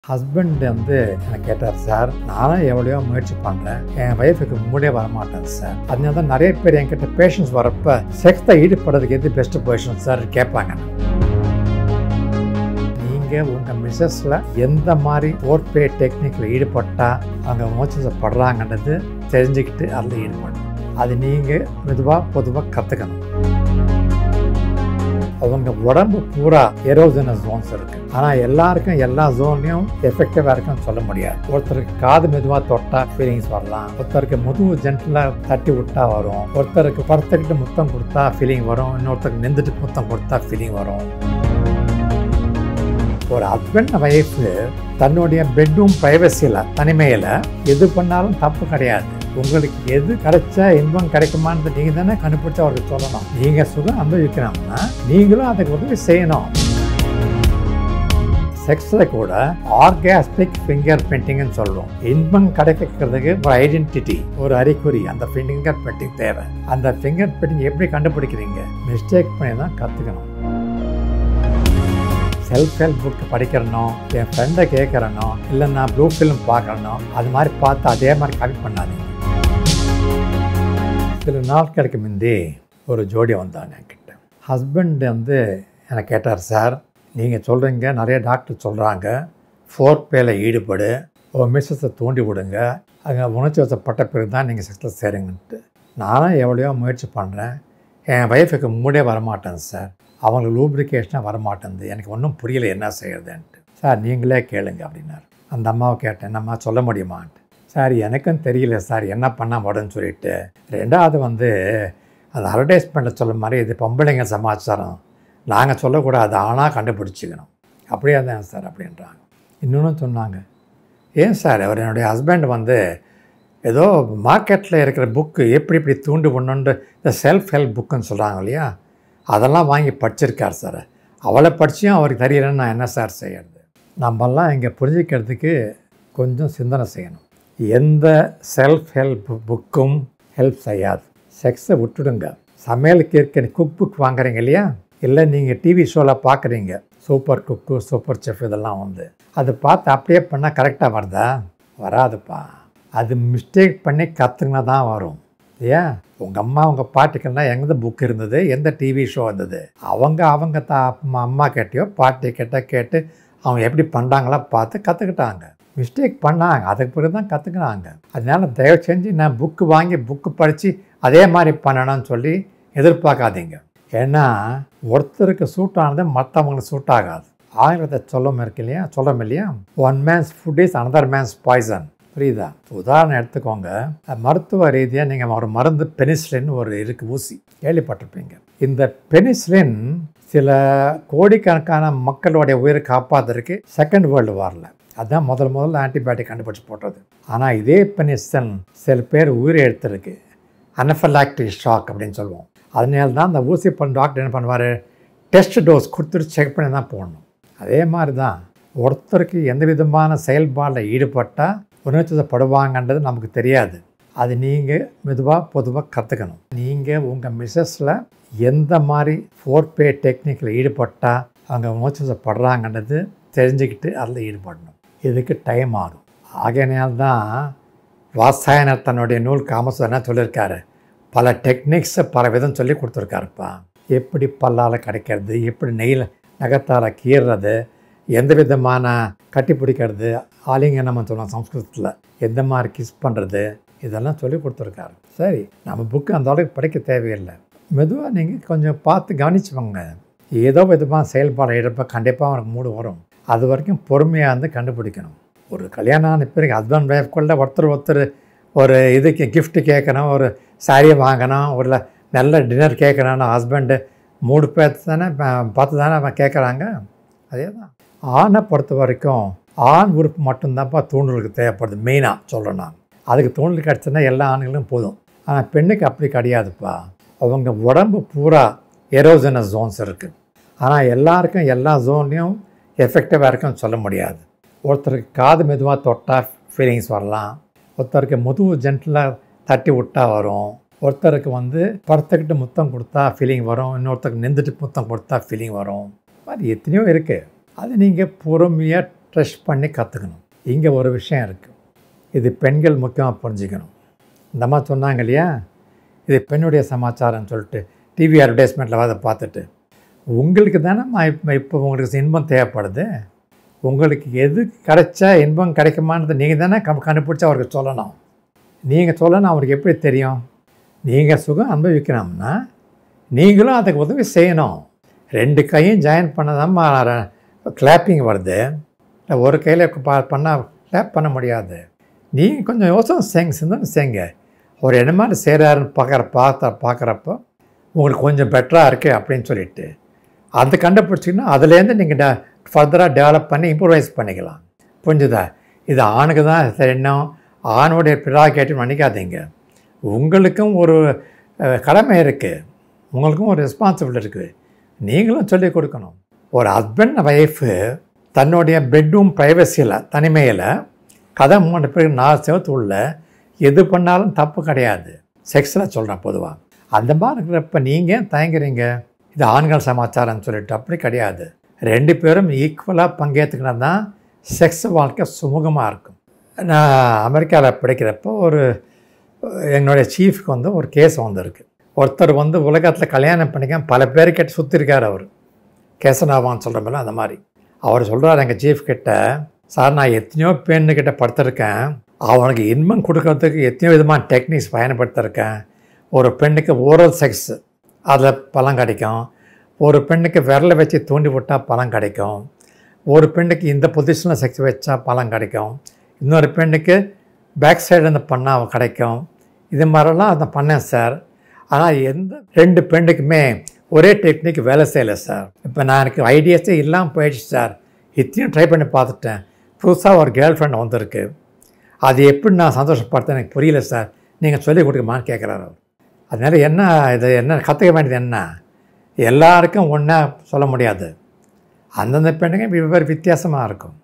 husband வந்து எனக்கு கேட்டார் சார் நானும் எவ்வளோ முயற்சி பண்ணுறேன் என் ஒய்ஃபுக்கு மூடே வரமாட்டேன் சார் அதனால தான் நிறைய பேர் என்கிட்ட பேஷன்ஸ் வரப்ப செக்ஸை ஈடுபடுறதுக்கு எது பெஸ்ட் பொசிஷன் சார் கேட்பாங்க நீங்கள் உங்கள் மிஸ்ஸஸில் எந்த மாதிரி ஓர்பே டெக்னிக்கில் ஈடுபட்டால் அவங்க மோச்சத்தை படுறாங்கன்றது தெரிஞ்சுக்கிட்டு அதில் ஈடுபடணும் அது நீங்கள் மெதுவாக பொதுவாக கற்றுக்கணும் அவங்க உடம்பு பூரா எரோஜன ஜோன்ஸ் இருக்கு ஆனால் எல்லாருக்கும் எல்லா ஜோன்லையும் எஃபெக்டிவாக இருக்குன்னு சொல்ல முடியாது ஒருத்தருக்கு காது மெதுவாக தொட்டா ஃபீலிங்ஸ் வரலாம் ஒருத்தருக்கு முதுகு ஜென்டலாக தட்டி விட்டா வரும் ஒருத்தருக்கு படுத்துக்கிட்டு முத்தம் கொடுத்தா ஃபீலிங் வரும் இன்னொருத்தருக்கு நின்றுட்டு முத்தம் கொடுத்தா ஃபீலிங் வரும் ஒரு ஹஸ்பண்ட் ஒய்ஃபு தன்னுடைய பெட்ரூம் ப்ரைவசியில் தனிமையில் எது பண்ணாலும் தப்பு கிடையாது உங்களுக்கு எது கிடைச்சா இன்பம் கிடைக்குமான்னு நீங்கள் தானே கண்டுபிடிச்சு அவருக்கு சொல்லணும் நீங்கள் சுகம் அனுபவிக்கணும்னா நீங்களும் அதுக்கு உதவி செய்யணும் செக்ஸில் கூட ஆர்காஸ்டிக் ஃபிங்கர் பெயிண்டிங்னு சொல்லுவோம் இன்பம் கிடைக்கிறதுக்கு ஒரு ஐடென்டிட்டி ஒரு அறிகுறி அந்த ஃபிங்கர் பெயிண்டிங் தேவை அந்த ஃபிங்கர் பெயிண்டிங் எப்படி கண்டுபிடிக்கிறீங்க மிஸ்டேக் பண்ணி தான் கற்றுக்கணும் செல்ஃப் ஹெல்ப் புக் படிக்கிறனோ என் ஃப்ரெண்டை கேட்குறனோ இல்லை நான் ப்ளூ ஃபிலிம் பார்க்கறனோ அது மாதிரி பார்த்து அதே மாதிரி காப்பி பண்ணாதீங்க சில நாட்களுக்கு முந்தி ஒரு ஜோடி வந்தாங்க என்கிட்ட ஹஸ்பண்ட் வந்து எனக்கு கேட்டார் சார் நீங்கள் சொல்கிறீங்க நிறைய டாக்டர் சொல்கிறாங்க ஃபோர் பேல ஈடுபடு ஒரு மிஸ்ஸஸை தூண்டி விடுங்க அங்கே உணர்ச்சி வசப்பட்ட பிறகு தான் நீங்கள் செக்ஸில் சேருங்கன்ட்டு நானும் எவ்வளோ முயற்சி பண்ணுறேன் என் ஒய்ஃபுக்கு மூடே வரமாட்டேன் சார் அவங்களுக்கு லூப்ரிகேஷனாக வரமாட்டேங்குது எனக்கு ஒன்றும் புரியல என்ன செய்யறதுன்ட்டு சார் நீங்களே கேளுங்க அப்படின்னாரு அந்த அம்மாவை கேட்டேன் என்னம்மா சொல்ல முடியுமான்ட்டு சார் எனக்கும் தெரியல சார் என்ன பண்ணால் வரும்னு சொல்லிட்டு ரெண்டாவது வந்து அந்த அட்வர்டைஸ்மெண்ட்டில் சொல்ல மாதிரி இது பொம்பளைங்க சமாச்சாரம் நாங்கள் சொல்லக்கூடாது ஆணாக கண்டுபிடிச்சிக்கணும் அப்படியே தான் சார் அப்படின்றாங்க இன்னொன்று சொன்னாங்க ஏன் சார் அவர் என்னுடைய ஹஸ்பண்ட் வந்து ஏதோ மார்க்கெட்டில் இருக்கிற புக்கு எப்படி இப்படி தூண்டு பண்ணுன்ற இந்த செல்ஃப் ஹெல்ப் புக்குன்னு சொல்கிறாங்க இல்லையா அதெல்லாம் வாங்கி படிச்சிருக்கார் சார் அவளை படிச்சியும் அவருக்கு தெரியலன்னு நான் என்ன சார் செய்யறது நம்மெல்லாம் இங்கே புரிஞ்சிக்கிறதுக்கு கொஞ்சம் சிந்தனை செய்யணும் எந்த செல்ஃப் ஹெல்ப் புக்கும் ஹெல்ப் செய்யாது செக்ஸை விட்டுடுங்க சமையலுக்கு இருக்க குக் புக் வாங்குறீங்க இல்லையா இல்லை நீங்கள் டிவி ஷோவில் பார்க்குறீங்க சூப்பர் குக்கு சூப்பர் செஃப் இதெல்லாம் வந்து அது பார்த்து அப்படியே பண்ணால் கரெக்டாக வருதா வராதுப்பா அது மிஸ்டேக் பண்ணி கற்றுங்கன்னா தான் வரும் ஏன் உங்கள் அம்மா உங்கள் பாட்டிக்கெல்லாம் எங்கே புக் இருந்தது எந்த டிவி ஷோ இருந்தது அவங்க அவங்க தா அம்மா அம்மா கேட்டையோ பாட்டி கேட்ட கேட்டு அவங்க எப்படி பண்ணுறாங்களா பார்த்து கற்றுக்கிட்டாங்க மிஸ்டேக் பண்ணாங்க அதுக்கு பிறகு தான் கற்றுக்கினாங்க அதனால தயவு செஞ்சு நான் புக்கு வாங்கி புக்கு படித்து அதே மாதிரி பண்ணணும்னு சொல்லி எதிர்பார்க்காதீங்க ஏன்னா ஒருத்தருக்கு சூட் ஆனது மற்றவங்களுக்கு சூட் ஆகாது ஆங்கிலத்தை சொல்லும் இருக்கு இல்லையா சொல்லும் இல்லையா one man's food is another man's poison புரியுதா உதாரணம் எடுத்துக்கோங்க மருத்துவ ரீதியாக நீங்கள் ஒரு மருந்து பெனிசிலின் ஒரு இருக்கு ஊசி கேள்விப்பட்டிருப்பீங்க இந்த பெனிசிலின் சில கோடிக்கணக்கான மக்களுடைய உயிரை காப்பாற்றுறதுக்கு செகண்ட் வேர்ல்டு வாரில் அதுதான் முதல் முதல்ல ஆன்டிபயோட்டிக் கண்டுபிடிச்சி போட்டது ஆனால் இதே பெனிசிலின் சில பேர் உயிரை எடுத்திருக்கு அனஃபலாக்டிக் ஷாக் அப்படின்னு சொல்லுவோம் அதனால தான் அந்த ஊசி பண்ண டாக்டர் என்ன பண்ணுவார் டெஸ்ட் டோஸ் கொடுத்துட்டு செக் பண்ணி தான் போடணும் அதே மாதிரி தான் ஒருத்தருக்கு எந்த விதமான செயல்பாடில் ஈடுபட்டால் உணர்ச்சிப்படுவாங்கன்றது நமக்கு தெரியாது அது நீங்கள் மெதுவாக பொதுவாக கற்றுக்கணும் நீங்கள் உங்கள் மிஸ்ஸஸில் எந்த மாதிரி ஃபோர் பே டெக்னிக்கில் ஈடுபட்டால் அவங்க உணர்ச்சிப்படுறாங்கன்றது தெரிஞ்சுக்கிட்டு அதில் ஈடுபடணும் இதுக்கு டைம் ஆகும் ஆகையினால்தான் வாசாயனர் தன்னுடைய நூல் காமஸ் என்ன சொல்லியிருக்காரு பல டெக்னிக்ஸை பல விதம் சொல்லி கொடுத்துருக்காருப்பா எப்படி பல்லால் கிடைக்கிறது எப்படி நெய்யில் நகத்தால் கீறுறது எந்த விதமான கட்டி பிடிக்கிறது ஆலிங்கனம் சொல்லுவோம் சம்ஸ்கிருதத்தில் எந்த மாதிரி கிஸ் பண்ணுறது இதெல்லாம் சொல்லி கொடுத்துருக்காரு சரி நம்ம புக்கு அந்த அளவுக்கு படிக்க தேவையில்லை மெதுவாக நீங்கள் கொஞ்சம் பார்த்து கவனிச்சுக்கோங்க ஏதோ விதமாக செயல்பாடு எடுப்ப கண்டிப்பாக அவனுக்கு மூடு வரும் அது வரைக்கும் பொறுமையாக இருந்து கண்டுபிடிக்கணும் ஒரு கல்யாணம் ஆன பிறகு ஹஸ்பண்ட் ஒய்ஃப்குள்ளே ஒருத்தர் ஒருத்தர் ஒரு இதுக்கு கிஃப்ட் கேட்கணும் ஒரு சாரியை வாங்கணும் ஒரு நல்ல டின்னர் கேட்கணும்னு ஹஸ்பண்டு மூடு பேர்த்து தானே பார்த்து தானே அவன் கேட்குறாங்க அதே தான் ஆணை பொறுத்த வரைக்கும் ஆண் உறுப்பு மட்டும்தான்ப்பா தூண்டலுக்கு தேவைப்படுது மெயினாக சொல்கிறேன் நான் அதுக்கு தூண்டல் கிடச்சுன்னா எல்லா ஆண்களும் போதும் ஆனால் பெண்ணுக்கு அப்படி கிடையாதுப்பா அவங்க உடம்பு பூரா எரோஜனஸ் ஜோன்ஸ் இருக்குது ஆனால் எல்லாருக்கும் எல்லா ஜோன்லேயும் எஃபெக்டிவாக இருக்குன்னு சொல்ல முடியாது ஒருத்தருக்கு காது மெதுவாக தொட்டால் ஃபீலிங்ஸ் வரலாம் ஒருத்தருக்கு முதுகு ஜென்டலாக தட்டி விட்டா வரும் ஒருத்தருக்கு வந்து படுத்துக்கிட்டு முத்தம் கொடுத்தா ஃபீலிங் வரும் இன்னொருத்தருக்கு நின்றுட்டு முத்தம் கொடுத்தா ஃபீலிங் வரும் மாதிரி எத்தனையோ இருக்குது அது நீங்கள் பொறுமையாக ட்ரெஷ் பண்ணி கற்றுக்கணும் இங்கே ஒரு விஷயம் இருக்குது இது பெண்கள் முக்கியமாக புரிஞ்சுக்கணும் இந்த அம்மா சொன்னாங்க இல்லையா இது பெண்ணுடைய சமாச்சாரம்னு சொல்லிட்டு டிவி அட்வர்டைஸ்மெண்ட்டில் அதை பார்த்துட்டு உங்களுக்கு தானே இப்போ இப்போ உங்களுக்கு இன்பம் தேவைப்படுது உங்களுக்கு எது கிடைச்சா இன்பம் கிடைக்குமானது நீங்கள் தானே கம் கண்டுபிடிச்சி அவருக்கு சொல்லணும் நீங்கள் சொல்லணும் அவருக்கு எப்படி தெரியும் நீங்கள் சுகம் அனுபவிக்கணும்னா நீங்களும் அதுக்கு உதவி செய்யணும் ரெண்டு கையும் ஜாயின் பண்ணதாம்மா கிளாப்பிங் வருது இல்லை ஒரு கையில் பா பண்ணால் கிளாப் பண்ண முடியாது நீங்கள் கொஞ்சம் யோசனை செய்யுங்க சிந்தனை செய்யுங்க அவர் என்ன மாதிரி செய்கிறாருன்னு பார்க்குற பார்த்த பார்க்குறப்போ உங்களுக்கு கொஞ்சம் பெட்டராக இருக்குது அப்படின்னு சொல்லிட்டு அது கண்டுபிடிச்சிங்கன்னா அதுலேருந்து நீங்கள் டெ ஃபர்தராக டெவலப் பண்ணி இம்ப்ரூவைஸ் பண்ணிக்கலாம் புரிஞ்சுதா இது ஆணுக்கு தான் தெரியணும் ஆணுடைய பிராகேட்டிவ் நினைக்காதீங்க உங்களுக்கும் ஒரு அஹ், கடமை இருக்குது உங்களுக்கும் ஒரு ரெஸ்பான்சிபிலிட்டி இருக்குது நீங்களும் சொல்லிக் கொடுக்கணும் ஒரு ஹஸ்பண்ட் ஒய்ஃபு தன்னுடைய பெட்ரூம் ப்ரைவசியில் தனிமையில் கதை மூணு பேர் நாலு செவத்து உள்ள எது பண்ணாலும் தப்பு கிடையாது செக்ஸில் சொல்கிறேன் பொதுவாக அந்த மாதிரி இருக்கிறப்ப நீங்கள் ஏன் தயங்குறீங்க இது ஆண்கள் சமாச்சாரம்னு சொல்லிட்டு அப்படி கிடையாது ரெண்டு பேரும் ஈக்குவலாக பங்கேற்றுக்கினா தான் செக்ஸ் வாழ்க்கை சுமூகமாக இருக்கும் நான் அமெரிக்காவில் படிக்கிறப்போ ஒரு என்னுடைய சீஃப்க்கு வந்து ஒரு கேஸ் வந்திருக்கு ஒருத்தர் வந்து உலகத்தில் கல்யாணம் பண்ணிக்க பல பேர்கிட்ட சுற்றிருக்கார் அவர் கேசனாவான்னு சொல்கிற மாதிரி அந்த மாதிரி அவர் சொல்கிறார் எங்கள் சீஃப் கிட்ட சார் நான் எத்தனையோ பெண்ணுக்கிட்ட படுத்திருக்கேன் அவனுக்கு இன்பம் கொடுக்கறதுக்கு எத்தனையோ விதமான டெக்னிக்ஸ் பயன்படுத்திருக்கேன் ஒரு பெண்ணுக்கு ஓரல் செக்ஸ் அதில் பலன் கிடைக்கும் ஒரு பெண்ணுக்கு விரலை வச்சு தூண்டி விட்டால் பலன் கிடைக்கும் ஒரு பெண்ணுக்கு இந்த பொசிஷனில் செக்ஸ் வச்சா பலன் கிடைக்கும் இன்னொரு பெண்ணுக்கு பேக் சைடு இருந்து பண்ணால் கிடைக்கும் இது மாதிரிலாம் அதை பண்ணேன் சார் ஆனால் எந்த ரெண்டு பெண்ணுக்குமே ஒரே டெக்னிக் வேலை செய்யலை சார் இப்போ நான் எனக்கு ஐடியாஸே இல்லாமல் போயிடுச்சு சார் இத்தனையும் ட்ரை பண்ணி பார்த்துட்டேன் புதுசாக ஒரு கேர்ள் ஃப்ரெண்ட் வந்திருக்கு அது எப்படி நான் சந்தோஷப்படுத்த எனக்கு புரியல சார் நீங்கள் சொல்லிக் கொடுக்குமான்னு கேட்குறாரு அவர் அதனால் என்ன இது என்ன கற்றுக்க வேண்டியது என்ன எல்லாருக்கும் ஒன்றா சொல்ல முடியாது அந்தந்த பெண்ணுங்க வெவ்வேறு வித்தியாசமாக இருக்கும்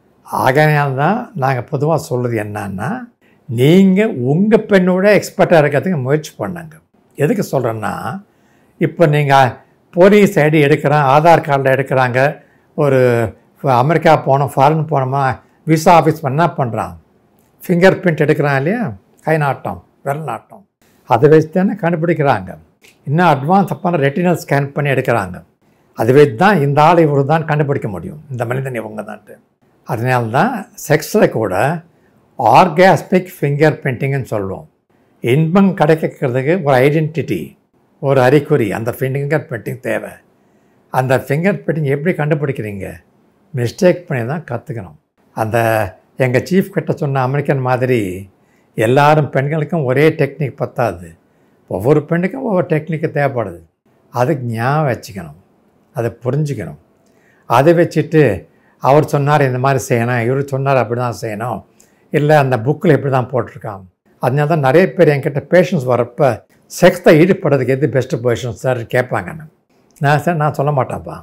ஆகையால் தான் நாங்கள் பொதுவாக சொல்கிறது என்னன்னா நீங்கள் உங்கள் பெண்ணோட எக்ஸ்பர்ட்டாக இருக்கிறதுக்கு முயற்சி பண்ணுங்க எதுக்கு சொல்கிறேன்னா இப்போ நீங்கள் போலீஸ் ஐடி எடுக்கிறேன் ஆதார் கார்டில் எடுக்கிறாங்க ஒரு அமெரிக்கா போனோம் ஃபாரின் போனோமா விசா ஆஃபீஸ் என்ன பண்ணுறான் ஃபிங்கர் பிரிண்ட் எடுக்கிறான் இல்லையா கை நாட்டம் விரல் நாட்டம் அதை வச்சு தானே கண்டுபிடிக்கிறாங்க இன்னும் அட்வான்ஸ் அப்பான ரெட்டினல் ஸ்கேன் பண்ணி எடுக்கிறாங்க அது வச்சு தான் இந்த ஆள் இவர் தான் கண்டுபிடிக்க முடியும் இந்த மனிதன் இவங்க தான்ட்டு அதனால தான் செக்ஸில் கூட ஆர்காஸ்மிக் ஃபிங்கர் பிரிண்டிங்னு சொல்லுவோம் இன்பம் கிடைக்கிறதுக்கு ஒரு ஐடென்டிட்டி ஒரு அறிகுறி அந்த ஃபிங்கர் பிரிண்டிங் தேவை அந்த ஃபிங்கர் பிரிண்டிங் எப்படி கண்டுபிடிக்கிறீங்க மிஸ்டேக் பண்ணி தான் கற்றுக்கணும் அந்த எங்கள் சீஃப் கிட்ட சொன்ன அமெரிக்கன் மாதிரி எல்லாரும் பெண்களுக்கும் ஒரே டெக்னிக் பத்தாது ஒவ்வொரு பெண்ணுக்கும் ஒவ்வொரு டெக்னிக்கு தேவைப்படுது அதுக்கு ஞாபகம் வச்சுக்கணும் அதை புரிஞ்சுக்கணும் அதை வச்சுட்டு அவர் சொன்னார் இந்த மாதிரி செய்யணும் இவர் சொன்னார் அப்படி தான் செய்யணும் இல்லை அந்த புக்கில் இப்படி தான் போட்டிருக்கான் அதனால தான் நிறைய பேர் என்கிட்ட பேஷண்ட்ஸ் வரப்போ செக்ஸை ஈடுபடுறதுக்கு எது பெஸ்ட்டு பொசிஷன் சார் கேட்பாங்க நான் சார் நான் சொல்ல மாட்டேன்ப்பா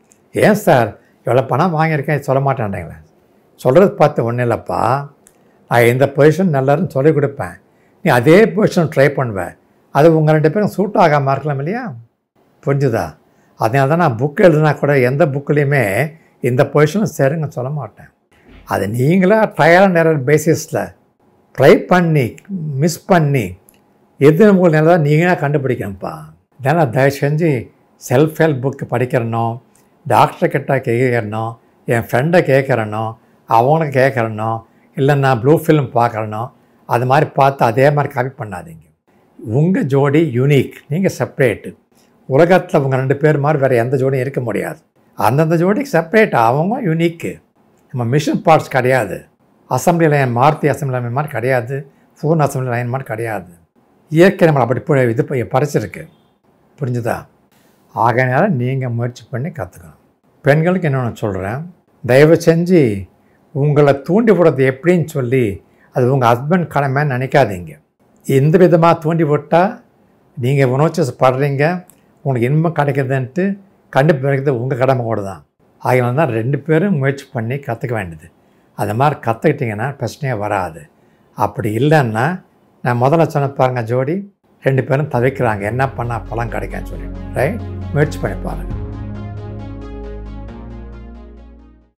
ஏன் சார் இவ்வளோ பணம் வாங்கியிருக்கேன் சொல்ல மாட்டேன்றீங்களே சொல்கிறது பார்த்து ஒன்றும் இல்லைப்பா நான் இந்த பொசிஷன் நல்லாருன்னு சொல்லி கொடுப்பேன் நீ அதே பொசிஷன் ட்ரை பண்ணுவேன் அது உங்கள் ரெண்டு பேரும் சூட் ஆகாமல் இருக்கலாம் இல்லையா புரிஞ்சுதா அதனால தான் நான் புக் எழுதுனா கூட எந்த புக்லேயுமே இந்த பொசிஷனும் சேருங்க சொல்ல மாட்டேன் அது நீங்களாக ட்ரையல் அண்ட் எரர் பேசிஸில் ட்ரை பண்ணி மிஸ் பண்ணி எது உங்களுக்கு நல்லதா நீங்களாக கண்டுபிடிக்கணும்ப்பா இதனால் தயவு செஞ்சு செல்ஃப் ஹெல்ப் புக்கு படிக்கிறனோ டாக்டர் கிட்ட கேட்கறனோ என் ஃப்ரெண்டை கேட்குறனோ அவனுக்கு கேட்குறனோ இல்லை நான் ப்ளூ ஃபிலிம் பார்க்குறனோ அது மாதிரி பார்த்து அதே மாதிரி காப்பி பண்ணாதீங்க உங்கள் ஜோடி யூனிக் நீங்கள் செப்பரேட்டு உலகத்தில் உங்கள் ரெண்டு பேர் மாதிரி வேறு எந்த ஜோடியும் இருக்க முடியாது அந்தந்த ஜோடிக்கு செப்பரேட் அவங்க யூனிக்கு நம்ம மிஷின் பார்ட்ஸ் கிடையாது assembly line Maruti assembly line மாதிரி கிடையாது ஃபோன் அசம்பிளி லைன் மாதிரி கிடையாது இயற்கை நம்மளை அப்படி போய் இது போய் பறிச்சிருக்கு புரிஞ்சுதா ஆகையினால நீங்கள் முயற்சி பண்ணி கற்றுக்கணும் பெண்களுக்கு என்னென்னு சொல்கிறேன் தயவு செஞ்சு உங்களை தூண்டி விடுறது எப்படின்னு சொல்லி அது உங்கள் ஹஸ்பண்ட் கடமைன்னு நினைக்காதீங்க எந்த விதமாக தூண்டி விட்டால் நீங்கள் உணர்ச்சி படுறீங்க உங்களுக்கு இன்பம் கிடைக்குதுன்ட்டு கண்டுபிடிக்கிறது உங்கள் கடமை கூட தான் ஆகினால தான் ரெண்டு பேரும் முயற்சி பண்ணி கற்றுக்க வேண்டியது அது மாதிரி கற்றுக்கிட்டிங்கன்னா பிரச்சனையே வராது அப்படி இல்லைன்னா நான் முதல்ல சொன்ன பாருங்கள் ஜோடி ரெண்டு பேரும் தவிக்கிறாங்க என்ன பண்ணால் பழம் கிடைக்கும்னு சொல்லி ரைட் முயற்சி பண்ணி பாருங்கள்